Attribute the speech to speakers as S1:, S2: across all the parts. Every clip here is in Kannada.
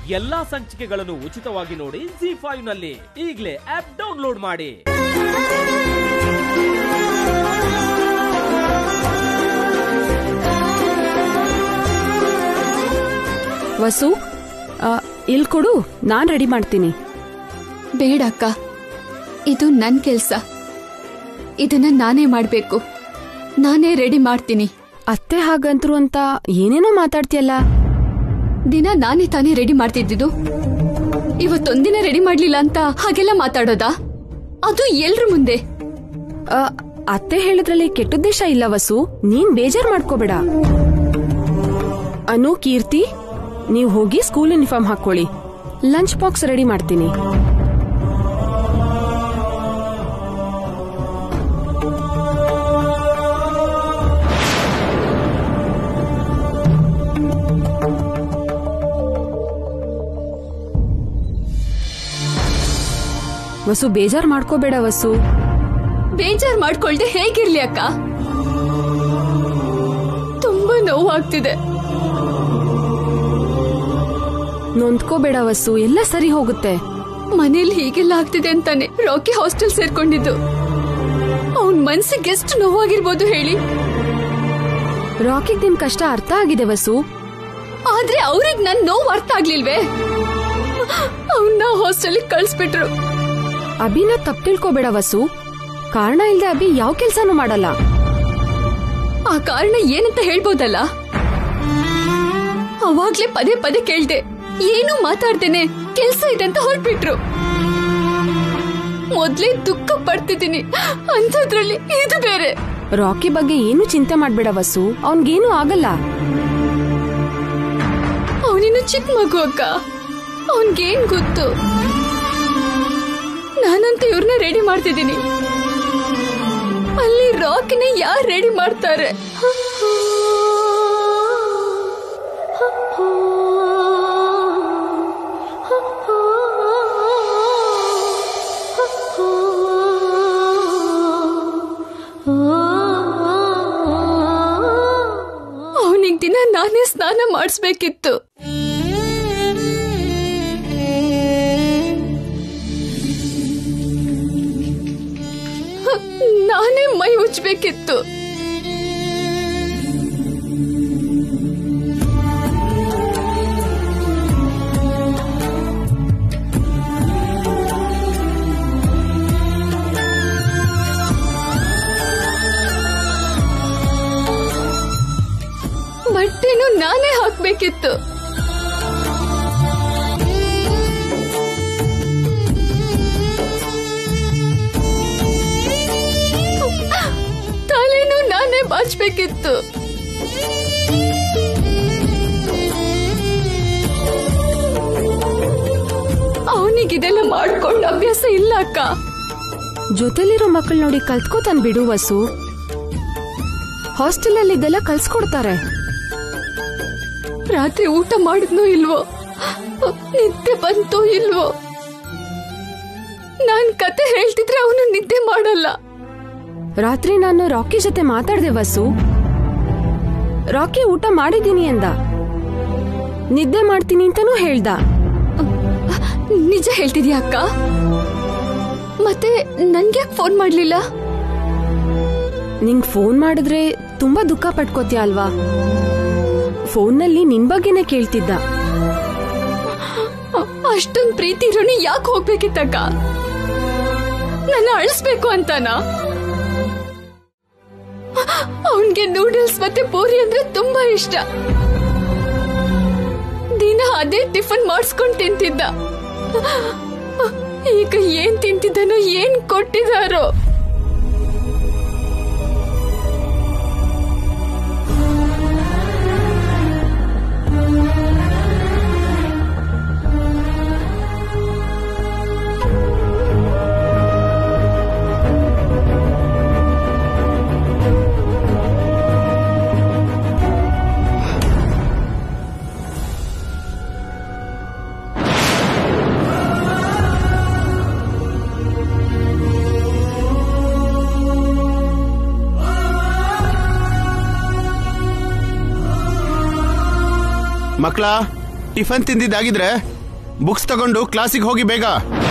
S1: ಎಲ್ಲಾ ಸಂಚಿಕೆಗಳನ್ನು ಉಚಿತವಾಗಿ ನೋಡಿ ಜಿ ಫೈವ್ ನಲ್ಲಿ ಈಗಲೇ ಆಪ್ ಡೌನ್ಲೋಡ್ ಮಾಡಿ
S2: ವಸು ಆ, ಇಲ್ ಕೊಡು ನಾನ್ ರೆಡಿ ಮಾಡ್ತೀನಿ
S3: ಬೇಡ ಅಕ್ಕ ಇದು ನನ್ ಕೆಲ್ಸ ಇದನ್ನ ನಾನೇ ಮಾಡ್ಬೇಕು ನಾನೇ ರೆಡಿ ಮಾಡ್ತೀನಿ
S2: ಅತ್ತೆ ಹಾಗಂತ್ರು ಅಂತ ಏನೇನೋ ಮಾತಾಡ್ತೀಯಲ್ಲ
S3: ದಿನ ನಾನೇ ತಾನೇ ರೆಡಿ ಮಾಡ್ತಿದ್ದಿದ್ದು ಇವತ್ತೊಂದಿನ ರೆಡಿ ಮಾಡ್ಲಿಲ್ಲ ಅಂತ ಹಾಗೆಲ್ಲ ಮಾತಾಡೋದಾ ಅದು ಎಲ್ರ ಮುಂದೆ
S2: ಆ, ಅತ್ತೆ ಹೇಳಿದ್ರಲ್ಲಿ ಕೆಟ್ಟುದ್ದೇಶ ಇಲ್ಲ ವಸು ನೀನ್ ಬೇಜಾರ್ ಮಾಡ್ಕೋಬೇಡ ಅನು ಕೀರ್ತಿ ನೀವ್ ಹೋಗಿ ಸ್ಕೂಲ್ ಯೂನಿಫಾರ್ಮ್ ಹಾಕೊಳ್ಳಿ ಲಂಚ್ ಬಾಕ್ಸ್ ರೆಡಿ ಮಾಡ್ತೀನಿ ವಸು ಬೇಜಾರ್ ಮಾಡ್ಕೋಬೇಡ ವಸು
S3: ಬೇಜಾರ್ ಮಾಡ್ಕೊಳ್ದೆ ಹೇಗಿರ್ಲಿ ಅಕ್ಕ ತುಂಬಾ ನೋವಾಗ್ತಿದೆ
S2: ನೊಂದ್ಕೋಬೇಡ ವಸು ಎಲ್ಲ ಸರಿ ಹೋಗುತ್ತೆ
S3: ಮನೇಲಿ ಹೀಗೆಲ್ಲ ಆಗ್ತಿದೆ ಅಂತಾನೆ ರಾಕಿ ಹಾಸ್ಟೆಲ್ ಸೇರ್ಕೊಂಡಿದ್ದು ಅವನ್ ಮನ್ಸಿಗೆ ಎಷ್ಟು ನೋವಾಗಿರ್ಬೋದು ಹೇಳಿ
S2: ರಾಕಿಗ್ ನಿಮ್ ಕಷ್ಟ ಅರ್ಥ ಆಗಿದೆ ವಸು
S3: ಆದ್ರೆ ಅವ್ರಿಗೆ ನನ್ ನೋವು ಅರ್ಥ ಆಗ್ಲಿಲ್ವೇ ಅವನ್ನ ಹಾಸ್ಟೆಲ್ ಕಳ್ಸ್ಬಿಟ್ರು
S2: ಅಭಿನ ತಪ್ಪು ತಿಳ್ಕೋಬೇಡ ವಸು ಕಾರಣ ಇಲ್ದೆ ಅಭಿ ಯಾವ ಕೆಲ್ಸನೂ ಮಾಡಲ್ಲ
S3: ಆ ಕಾರಣ ಏನಂತ ಹೇಳ್ಬೋದಲ್ಲ ಅವಾಗ್ಲೇ ಪದೇ ಪದೇ ಕೇಳ್ದೆ ಏನು ಮಾತಾಡ್ತೇನೆ ಕೆಲ್ಸ ಇದೆ ಅಂತ ಹೊರಟ್ಬಿಟ್ರು ಮೊದ್ಲೇ ದುಃಖ ಪಡ್ತಿದ್ದೀನಿ ಅಂಥದ್ರಲ್ಲಿ ಇದು ಬೇರೆ
S2: ರಾಕಿ ಬಗ್ಗೆ ಏನು ಚಿಂತೆ ಮಾಡ್ಬೇಡ ವಸು ಅವನ್ಗೇನು ಆಗಲ್ಲ
S3: ಅವನಿನ್ನು ಚಿಕ್ಕ ಮಗು ಅಕ್ಕ ಅವನ್ಗೇನ್ ಗೊತ್ತು ನಾನಂತ ಇವ್ರನ್ನ ರೆಡಿ ಮಾಡ್ತಿದ್ದೀನಿ ಅಲ್ಲಿ ರಾಕಿನ ಯಾರು ರೆಡಿ ಮಾಡ್ತಾರೆ ಅವನಿಗೆ ದಿನ ನಾನೇ ಸ್ನಾನ ಮಾಡಿಸ್ಬೇಕಿತ್ತು ನಾನೇ ಮೈ ಉಜ್ಬೇಕಿತ್ತು ಬಟ್ಟೆನು ನಾನೇ ಹಾಕ್ಬೇಕಿತ್ತು ತಲೆನೂ ನಾನೇ ಬಾಚ್ಬೇಕಿತ್ತು ಅವನಿಗಿದೆಲ್ಲ ಮಾಡ್ಕೊಂಡು ಅಭ್ಯಾಸ ಇಲ್ಲ ಅಕ್ಕ
S2: ಜೊತೆಲಿರೋ ಮಕ್ಕಳು ನೋಡಿ ಕಲ್ತ್ಕೋತಾನ್ ಬಿಡು ವಸು ಹಾಸ್ಟೆಲ್ ಅಲ್ಲಿ ಇದೆಲ್ಲ ಕಲ್ಸ್ಕೊಡ್ತಾರೆ
S3: ರಾತ್ರಿ ಊಟ ಮಾಡಿದ್ನೋ ಇಲ್ವೋ ನಿದ್ದೆ ಬಂತೋ ಇಲ್ವೋ ನಾನ್ ಕತೆ ಹೇಳ್ತಿದ್ರೆ ಅವನು ನಿದ್ದೆ ಮಾಡಲ್ಲ
S2: ರಾತ್ರಿ ನಾನು ರಾಕಿ ಜೊತೆ ಮಾತಾಡ್ದೆ ವಸು ರಾಕಿ ಊಟ ಮಾಡಿದೀನಿ ಅಂದ ನಿದ್ದೆ ಮಾಡ್ತೀನಿ ಅಂತಾನೂ ಹೇಳ್ದ
S3: ನಿಜ ಹೇಳ್ತಿದ್ಯಾ ಅಕ್ಕ ಮತ್ತೆ ನನ್ಗ್ಯಾಕ್ ಫೋನ್ ಮಾಡ್ಲಿಲ್ಲ
S2: ನಿಂಗ್ ಫೋನ್ ಮಾಡಿದ್ರೆ ತುಂಬಾ ದುಃಖ ಪಟ್ಕೋತೀಯ ಅಲ್ವಾ ಫೋನ್ನಲ್ಲಿ ನಿನ್ ಬಗ್ಗೆನೇ ಕೇಳ್ತಿದ್ದ
S3: ಅಷ್ಟೊಂದ್ ಪ್ರೀತಿ ಇರೋನು ಯಾಕೆ ಹೋಗ್ಬೇಕಿತ್ತಕ್ಕ ನನ್ನ ಅಳಿಸ್ಬೇಕು ಅಂತಾನ ಅವನ್ಗೆ ನೂಡಲ್ಸ್ ಮತ್ತೆ ಪೂರಿ ಅಂದ್ರೆ ತುಂಬಾ ಇಷ್ಟ ದಿನ ಅದೇ ಟಿಫನ್ ಮಾಡಿಸ್ಕೊಂಡ್ ತಿಂತಿದ್ದ ಈಗ ಏನ್ ತಿಂತಿದ್ದಾನೋ ಏನ್ ಕೊಟ್ಟಿದಾರೋ
S4: ಮಕ್ಕಳ ಟಿಫನ್ ತಿಂದಿದ್ದಾಗಿದ್ರೆ ಬುಕ್ಸ್ ತಗೊಂಡು ಕ್ಲಾಸಿಗೆ ಹೋಗಿ ಬೇಗ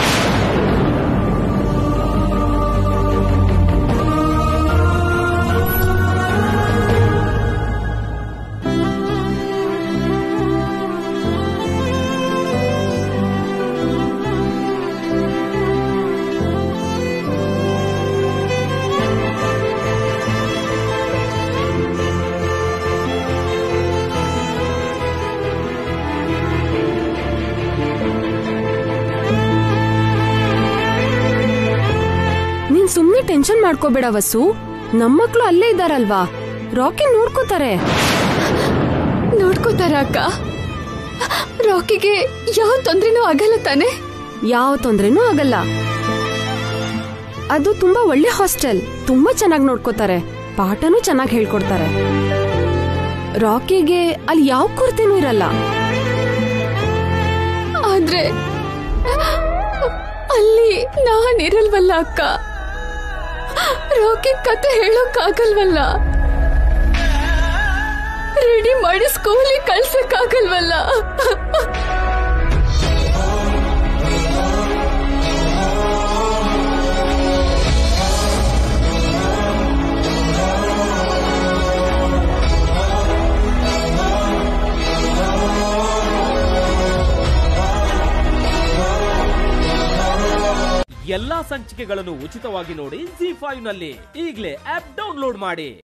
S2: ನೀನ್ ಸುಮ್ನೆ ಟೆನ್ಷನ್ ಮಾಡ್ಕೋಬೇಡ ವಸು ನಮ್ಮ ಮಕ್ಳು ಅಲ್ಲೇ ಇದ್ದಾರಲ್ವಾ ರಾಕಿ ನೋಡ್ಕೋತಾರೆ
S3: ನೋಡ್ಕೋತಾರ ಅಕ್ಕ ರಾಕಿಗೆ ಯಾವ ತೊಂದ್ರೆನೂ ಆಗಲ್ಲ ತಾನೆ
S2: ಯಾವ ತೊಂದ್ರೆನೂ ಆಗಲ್ಲ ಅದು ತುಂಬಾ ಒಳ್ಳೆ ಹಾಸ್ಟೆಲ್ ತುಂಬಾ ಚೆನ್ನಾಗಿ ನೋಡ್ಕೋತಾರೆ ಪಾಠನೂ ಚೆನ್ನಾಗಿ ಹೇಳ್ಕೊಡ್ತಾರೆ ರಾಕಿಗೆ ಅಲ್ಲಿ ಯಾವ ಕೊರತೆನೂ ಇರಲ್ಲ
S3: ಆದ್ರೆ ಅಲ್ಲಿ ನಾನಿರಲ್ವಲ್ಲ ಅಕ್ಕ ರಾಕಿ ಕತೆ ಹೇಳೋಕ್ಕಾಗಲ್ವಲ್ಲ ರೆಡಿ ಮಾಡಿ ಸ್ಕೂಲಿಗೆ ಕಳ್ಸಕ್ಕಾಗಲ್ವಲ್ಲ
S1: ಎಲ್ಲಾ ಸಂಚಿಕೆಗಳನ್ನು ಉಚಿತವಾಗಿ ನೋಡಿ ಜಿ ಫೈವ್ ನಲ್ಲಿ ಈಗಲೇ ಆಪ್ ಡೌನ್ಲೋಡ್ ಮಾಡಿ